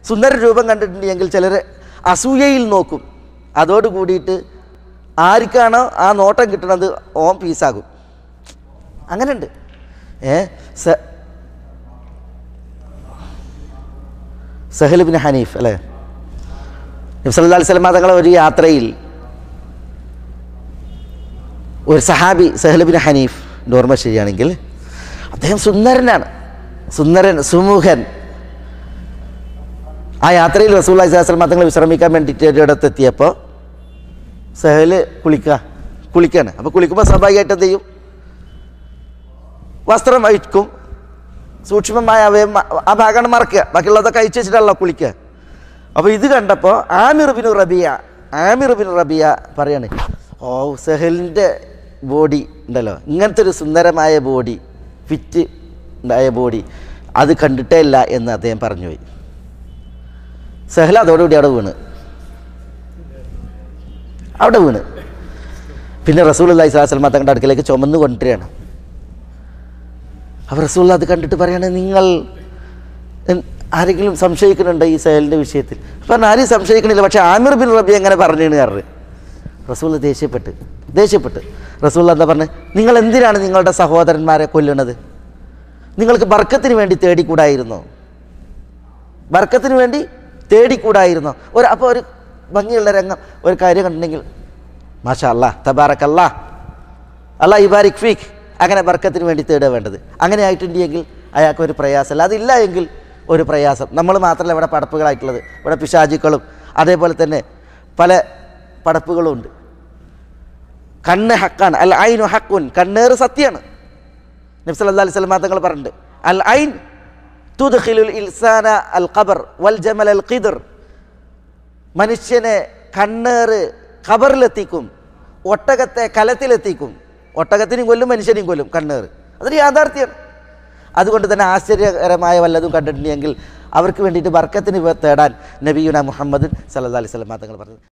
സുന്ദര രൂപം കണ്ടിട്ടുണ്ടെങ്കിൽ ചിലർ അസൂയയിൽ നോക്കും അതോട് കൂടിയിട്ട് ആർക്കാണോ ആ നോട്ടം കിട്ടുന്നത് ഓം പീസാകും അങ്ങനെയുണ്ട് ഏ സ സഹലുബിൻ ഹനീഫ് അല്ലേ നബ്സല്ലാ അലൈഹി സ്വലമ തങ്ങളെ ഒരു യാത്രയിൽ ഒരു സഹാബി സഹലുബിൻ ഹനീഫ് എൻ്റെ ഓർമ്മ ശരിയാണെങ്കിൽ അദ്ദേഹം സുന്ദരനാണ് സുന്ദരൻ സുമുഖൻ ആ യാത്രയിൽ റസൂൽ അലൈഹിസ്ലാം തങ്ങൾ വിശ്രമിക്കാൻ വേണ്ടിയിട്ട് ഒരിടത്ത് എത്തിയപ്പോൾ സഹല് കുളിക്കുക കുളിക്കാണ് അപ്പോൾ കുളിക്കുമ്പോൾ സ്വാഭാവികമായിട്ട് എന്ത് ചെയ്യും വസ്ത്രം അഴിക്കും സൂക്ഷ്മമായ അവയം ആ ഭാഗമാണ് മറക്കുക ബാക്കിയുള്ളതൊക്കെ അയച്ചു വെച്ചിട്ടല്ല കുളിക്കുക അപ്പോൾ ഇത് കണ്ടപ്പോൾ Amir bin Rabia Amir bin Rabia പറയാണ് ഓ സഹലിൻ്റെ ബോഡി ഉണ്ടല്ലോ ഇങ്ങനത്തെ ഒരു സുന്ദരമായ ബോഡി ഫിറ്റ് ഉണ്ടായ ബോഡി അത് കണ്ടിട്ടേ ഇല്ല എന്ന് അദ്ദേഹം പറഞ്ഞുപോയി സഹൽ അതോടുകൂടി അവിടെ വീണ് അവിടെ വീണ് പിന്നെ റസൂൽ അള്ളഹി സ്വലാസ്ലമ തങ്ങളുടെ അടുക്കലേക്ക് ചുമന്ന് കൊണ്ടുവരികയാണ് അപ്പോൾ റസൂൽ അത് കണ്ടിട്ട് പറയാണ് നിങ്ങൾ എൻ- ആരെങ്കിലും സംശയിക്കുന്നുണ്ടോ ഈ സഹലിൻ്റെ വിഷയത്തിൽ പറഞ്ഞ ആരും സംശയിക്കണില്ല പക്ഷേ ആമിർ ബിൻ റബി എങ്ങനെ പറഞ്ഞേന്ന് കാരണം റസൂൽ ദേഷ്യപ്പെട്ട് ദേഷ്യപ്പെട്ട് റസൂൽ എന്താ പറഞ്ഞത് നിങ്ങൾ എന്തിനാണ് നിങ്ങളുടെ സഹോദരന്മാരെ കൊല്ലുന്നത് നിങ്ങൾക്ക് ബർക്കത്തിന് വേണ്ടി തേടിക്കൂടായിരുന്നോ ബർക്കത്തിന് വേണ്ടി തേടിക്കൂടായിരുന്നോ ഒരു അപ്പോൾ ഒരു ഭംഗിയുള്ള രംഗം ഒരു കാര്യം കണ്ടിട്ടുണ്ടെങ്കിൽ മാഷാ അല്ലാ തബാറക് അല്ലാ അല്ലാ ഇബാരിക് ഫീഖ് അങ്ങനെ ബർക്കത്തിന് വേണ്ടി തേടുക വേണ്ടത് അങ്ങനെ ആയിട്ടുണ്ടെങ്കിൽ അയാൾക്ക് ഒരു പ്രയാസമല്ല അതില്ല എങ്കിൽ ഒരു പ്രയാസം നമ്മൾ മാത്രമല്ല ഇവിടെ പടപ്പുകളായിട്ടുള്ളത് ഇവിടെ പിശാചുക്കളും അതേപോലെ തന്നെ പല പടപ്പുകളും ഉണ്ട് കണ്ണ് ഹക്കാണ് അൽ ഐനു ഹക്കുൻ കണ്ണേറ് സത്യമാണ് നബ്സ് അല്ലാ അലൈഹി സ്വലമാ തങ്ങൾ പറഞ്ഞിട്ടുണ്ട് അൽ ഐൻ തുദ്ഖിലുൽ ഇൽസാന അൽ ഖബർ വൽ ജമൽ അൽ ഖിദർ മനുഷ്യനെ കണ്ണേറ് ഖബറിലെത്തിക്കും ഒട്ടകത്തെ കലത്തിലെത്തിക്കും ഒട്ടകത്തിനും കൊല്ലും മനുഷ്യനെയും കൊല്ലും കണ്ണേറ് അതൊരു യാഥാർത്ഥ്യമാണ് അതുകൊണ്ട് തന്നെ ആശ്ചര്യകരമായ വല്ലതും കണ്ടിട്ടുണ്ടെങ്കിൽ അവർക്ക് വേണ്ടിയിട്ട് ബർക്കത്തിന് തേടാൻ നബിയുന മുഹമ്മദ് സല്ലല്ലാഹു അലൈഹി വസല്ലം തങ്ങൾ പറഞ്ഞു